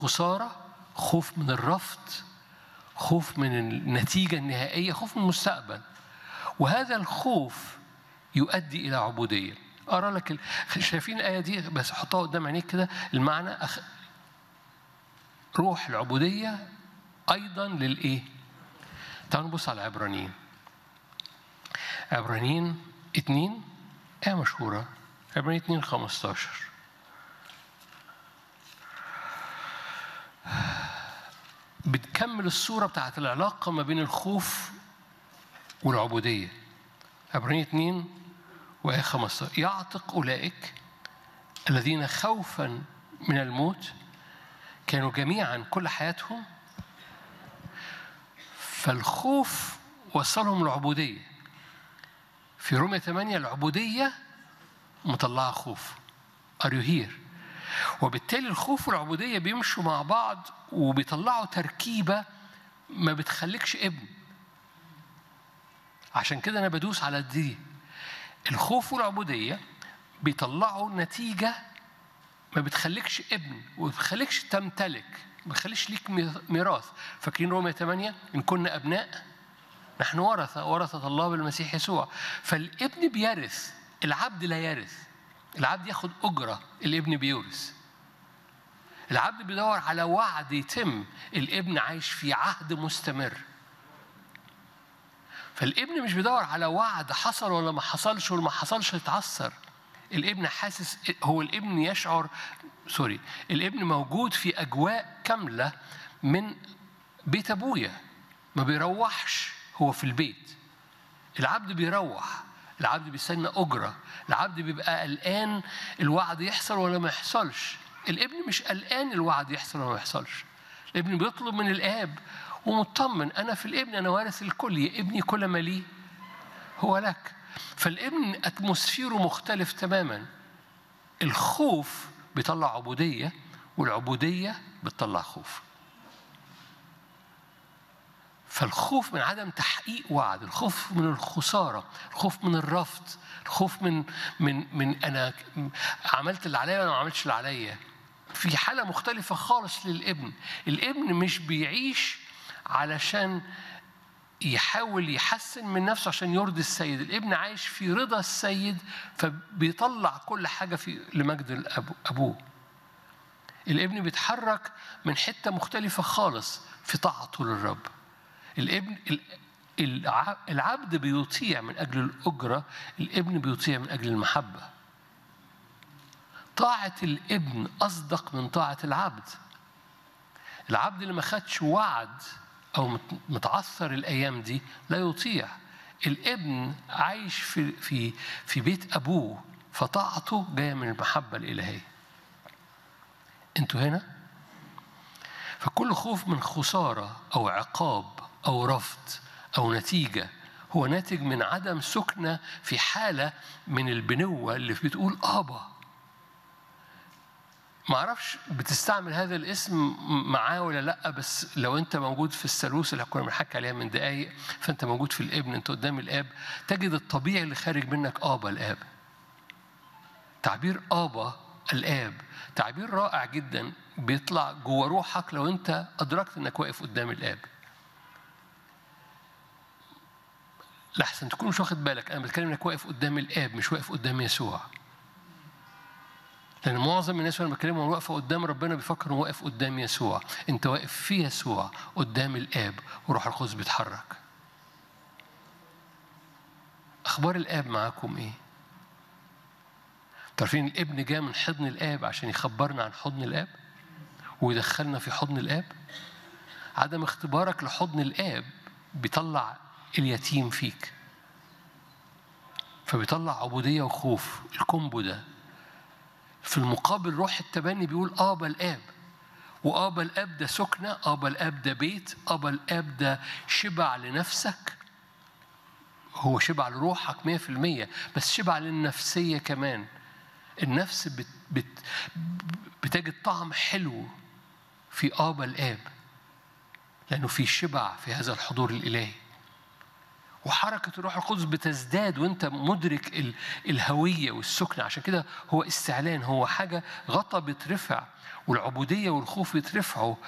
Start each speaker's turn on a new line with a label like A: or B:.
A: خسارة خوف من الرفض خوف من النتيجة النهائية خوف من المستقبل وهذا الخوف يؤدي إلى عبودية أرى لك ال... شايفين الآية دي بس حطها قدام عينيك كده المعنى أخ... روح العبودية أيضا للإيه؟ تعالوا نبص على عبرانيين عبرانيين اتنين آية مشهورة عبرانيين اتنين خمستاشر بتكمل الصورة بتاعت العلاقة ما بين الخوف والعبودية عبرانيين اتنين وآية 15 يعتق أولئك الذين خوفا من الموت كانوا جميعا كل حياتهم فالخوف وصلهم العبودية في رومية 8 العبودية مطلعة خوف Are you here؟ وبالتالي الخوف والعبودية بيمشوا مع بعض وبيطلعوا تركيبة ما بتخليكش ابن عشان كده أنا بدوس على دي الخوف والعبودية بيطلعوا نتيجة ما بتخليكش ابن وما بتخليكش تمتلك ما بتخليش ليك ميراث فاكرين رومية 8 إن كنا أبناء نحن ورثة ورثة الله بالمسيح يسوع فالابن بيرث العبد لا يرث العبد ياخد أجرة الابن بيورث العبد بيدور على وعد يتم الابن عايش في عهد مستمر فالابن مش بيدور على وعد حصل ولا ما حصلش ولا ما حصلش يتعثر الابن حاسس هو الابن يشعر سوري الابن موجود في اجواء كامله من بيت ابويا ما بيروحش هو في البيت العبد بيروح العبد بيستنى اجره العبد بيبقى قلقان الوعد يحصل ولا ما يحصلش الابن مش قلقان الوعد يحصل ولا ما يحصلش الابن بيطلب من الاب ومطمن انا في الابن انا وارث الكل يا ابني كل ما لي هو لك فالابن اتموسفيره مختلف تماما الخوف بيطلع عبوديه والعبوديه بتطلع خوف فالخوف من عدم تحقيق وعد الخوف من الخساره الخوف من الرفض الخوف من من من انا عملت اللي عليا ولا ما عملتش اللي عليا في حاله مختلفه خالص للابن الابن مش بيعيش علشان يحاول يحسن من نفسه عشان يرضي السيد الابن عايش في رضا السيد فبيطلع كل حاجة في لمجد أبوه الابن بيتحرك من حتة مختلفة خالص في طاعته للرب الابن العبد بيطيع من أجل الأجرة الابن بيطيع من أجل المحبة طاعة الابن أصدق من طاعة العبد العبد اللي ما خدش وعد أو متعثر الأيام دي لا يطيع الابن عايش في في في بيت أبوه فطاعته جاية من المحبة الإلهية أنتوا هنا؟ فكل خوف من خسارة أو عقاب أو رفض أو نتيجة هو ناتج من عدم سكنة في حالة من البنوة اللي بتقول آبا ما اعرفش بتستعمل هذا الاسم معاه ولا لا بس لو انت موجود في الثالوث اللي كنا بنحكي عليها من دقايق فانت موجود في الابن انت قدام الاب تجد الطبيعي اللي خارج منك ابا الاب تعبير ابا الاب تعبير رائع جدا بيطلع جوه روحك لو انت ادركت انك واقف قدام الاب لحسن تكون مش واخد بالك انا بتكلم انك واقف قدام الاب مش واقف قدام يسوع لأن معظم الناس وأنا بكلمهم واقفة قدام ربنا بيفكر إنه واقف قدام يسوع، أنت واقف في يسوع قدام الآب وروح القدس بيتحرك. أخبار الآب معاكم إيه؟ تعرفين الابن جاء من حضن الآب عشان يخبرنا عن حضن الآب ويدخلنا في حضن الآب. عدم اختبارك لحضن الآب بيطلع اليتيم فيك. فبيطلع عبودية وخوف، الكومبو ده في المقابل روح التبني بيقول آبا الآب وآبا الآب ده سكنة آبا الآب ده بيت آبا الآب ده شبع لنفسك هو شبع لروحك مية في المية بس شبع للنفسية كمان النفس بت بت بتجد طعم حلو في آبا الآب لأنه في شبع في هذا الحضور الإلهي وحركة الروح القدس بتزداد وانت مدرك ال- الهوية والسكنة عشان كده هو استعلان هو حاجة غطا بيترفع والعبودية والخوف بيترفعوا